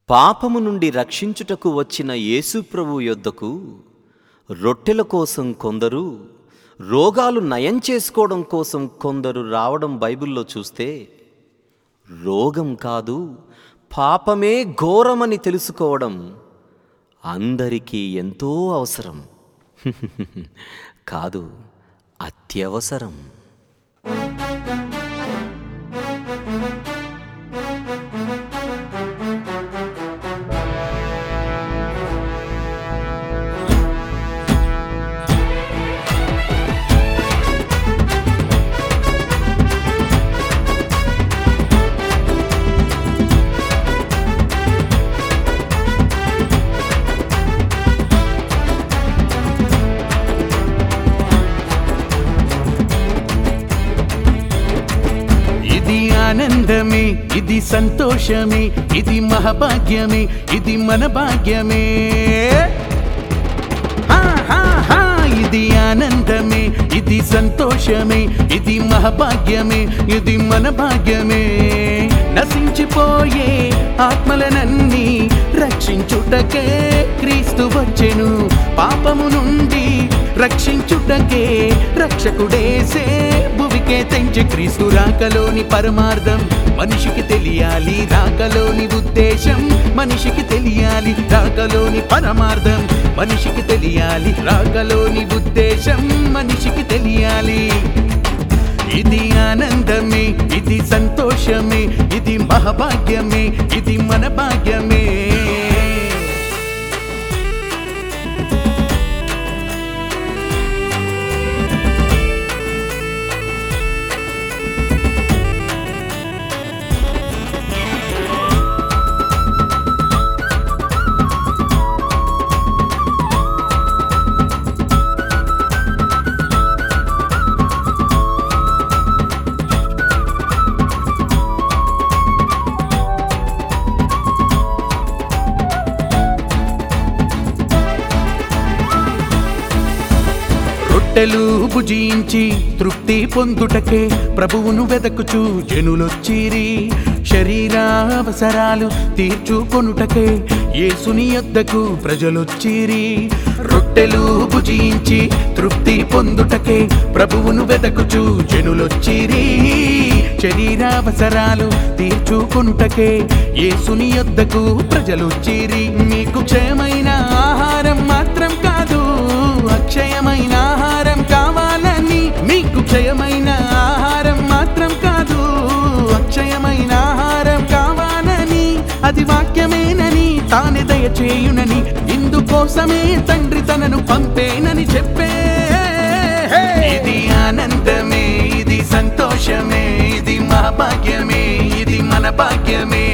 పాపము నుండి రక్షించుటకు వచ్చిన యేసుప్రభు యొద్దకు రొట్టెల కోసం కొందరు రోగాలు నయం చేసుకోవడం కోసం కొందరు రావడం బైబిల్లో చూస్తే రోగం కాదు పాపమే ఘోరమని తెలుసుకోవడం అందరికీ ఎంతో అవసరం కాదు అత్యవసరం ఇది ఆనందమే ఇది సంతోషమే ఇది మహాభాగ్యమే ఇది మన భాగ్యమే హా, హా, హా, ఇది ఆనందమే ఇది సంతోషమే ఇది మహాభాగ్యమే ఇది మన భాగ్యమే నశించిపోయే ఆత్మలనన్నీ రక్షించుటకే క్రీస్తు వచ్చెను పాపము నుండి రక్షించుటకే రక్షకుడేసే భువికే తెంచి క్రీస్తు రాకలోని పరమార్థం మనిషికి తెలియాలి రాకలోని ఉద్దేశం మనిషికి తెలియాలి రాకలోని పరమార్థం మనిషికి తెలియాలి రాకలోని ఉద్దేశం మనిషికి తెలియాలి ఇది ఆనందమే ఇది సంతోషమే ఇది మహాభాగ్యమే ఇది మన భాగ్యమే రొట్టెలు భుజించి తృప్తి పొందుటకే ప్రభువును వెదకుచు జనులొచ్చిరి శరీరావసరాలు తీర్చుకొనుటకే యేసుని యొద్దకు ప్రజలొచ్చిరి రొట్టెలు భుజించి తృప్తి పొందుటకే ప్రభువును వెదకుచు జనులొచ్చిరి శరీరావసరాలు తీర్చుకొనుటకే యేసుని యొద్దకు ప్రజలొచ్చిరి మీకు క్షయమైన ఆహారం మాత్రం కాదు అక్షయమైన ఆహారం కావాలని మీకు క్షయమైన ఆహారం మాత్రం కాదు అక్షయమైన ఆహారం కావాలని అది వాక్యమేనని తానే దయచేయునని ఇందుకోసమే తండ్రి తనను పంపేనని చెప్పే ఇది ఆనందమే ఇది సంతోషమే ఇది మా భాగ్యమే ఇది మన భాగ్యమే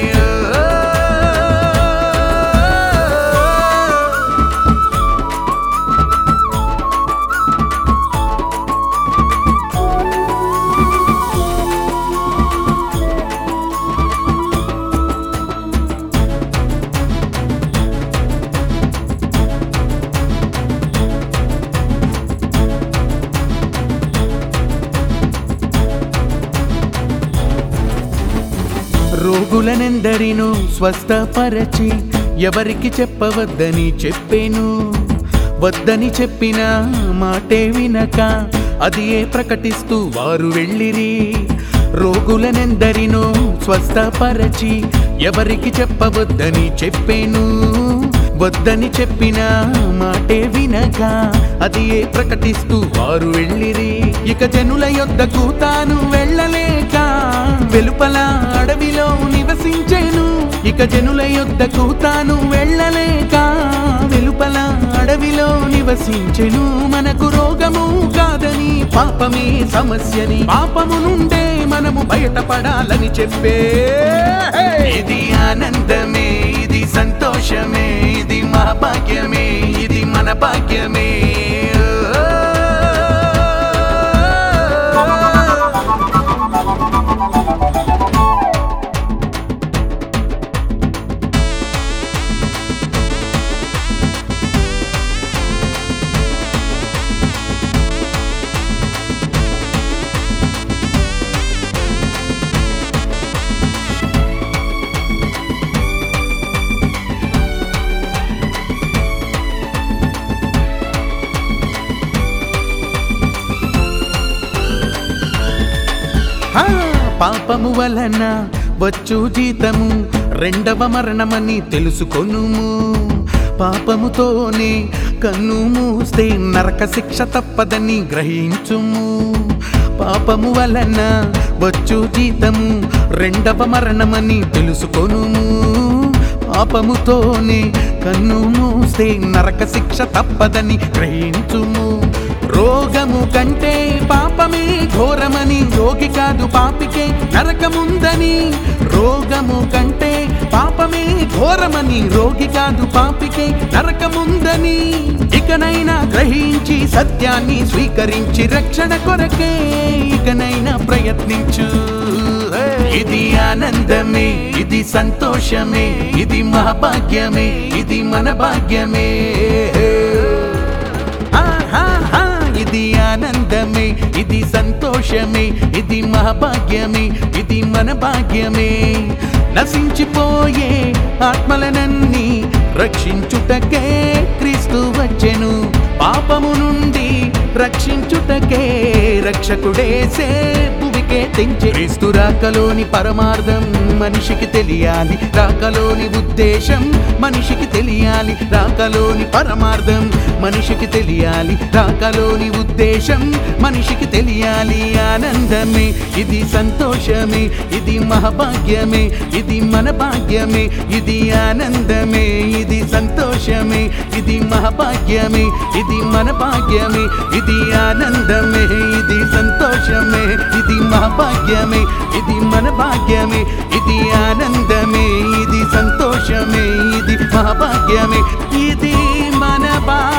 రోగులనెందరినూ స్వస్థపరచి ఎవరికి చెప్పవద్దని చెప్పేను వద్దని చెప్పిన మాటే వినక అది ఏ ప్రకటిస్తూ వారు వెళ్ళిరి రోగులనెందరినూ స్వస్థపరచి ఎవరికి చెప్పవద్దని చెప్పేను వద్దని చెప్పిన మాటే వినక అది ఏ ప్రకటిస్తూ వారు వెళ్ళిరి ఇక జనుల యొద్దకు తాను వెళ్ళలేక వెలుపల అడవిలో నివసించెను ఇక జనుల యొద్దకు తాను వెళ్ళలేక వెలుపల అడవిలో నివసించెను మనకు రోగము కాదని పాపమే సమస్యని పాపము నుండే మనము బయటపడాలని చెప్పే ఇది ఆనందమే ఇది సంతోషమే ఇది మా భాగ్యమే ఇది మన భాగ్యమే పాపము వలన వచ్చు జీతము రెండవ మరణమని తెలుసుకొనుము పాపముతోనే కన్ను మూస్తే నరక శిక్ష తప్పదని గ్రహించుము పాపము వలన వచ్చు జీతము రెండవ మరణమని తెలుసుకొనుము పాపముతోనే కన్ను మూస్తే నరక శిక్ష తప్పదని గ్రహించుము రోగము కంటే పాపమే ఘోరమని రోగి కాదు పాపికే నరకముందని రోగము కంటే పాపమే ఘోరమని రోగి కాదు పాపికే నరకముందని ఇకనైనా గ్రహించి సత్యాన్ని స్వీకరించి రక్షణ కొరకే ఇకనైనా ప్రయత్నించు ఇది ఆనందమే ఇది సంతోషమే ఇది మహాభాగ్యమే ఇది మన భాగ్యమే ఆహాహా, ఇది ఆనందమే ఇది సంతోషమే ఇది మహాభాగ్యమే ఇది మన భాగ్యమే నశించిపోయే ఆత్మలనన్నీ రక్షించుటకే క్రీస్తు వచ్చెను పాపము నుండి రక్షించుటకే రక్షకుడేసే భువికే తెంచే క్రీస్తు రాకలోని పరమార్థం మనిషికి తెలియాలి రాకలోని ఉద్దేశం మనిషికి తెలియాలి రాకలోని పరమార్థం మనిషికి తెలియాలి రాకలోని ఉద్దేశం మనిషికి తెలియాలి ఆనందమే ఇది సంతోషమే ఇది మహాభాగ్యమే ఇది మన భాగ్యమే ఇది ఆనందమే ఇది సంతోషమే ఇది మహాభాగ్యమే ఇది మన భాగ్యమే ఇది ఆనందమే ఇది సంతోషమే ఇది మహాభాగ్యమే ఇది మన భాగ్యమే ఇది ఆనందమే ఇది సంతోషమే ఇది మహాభాగ్యమే ఇది మన భాగ్యమే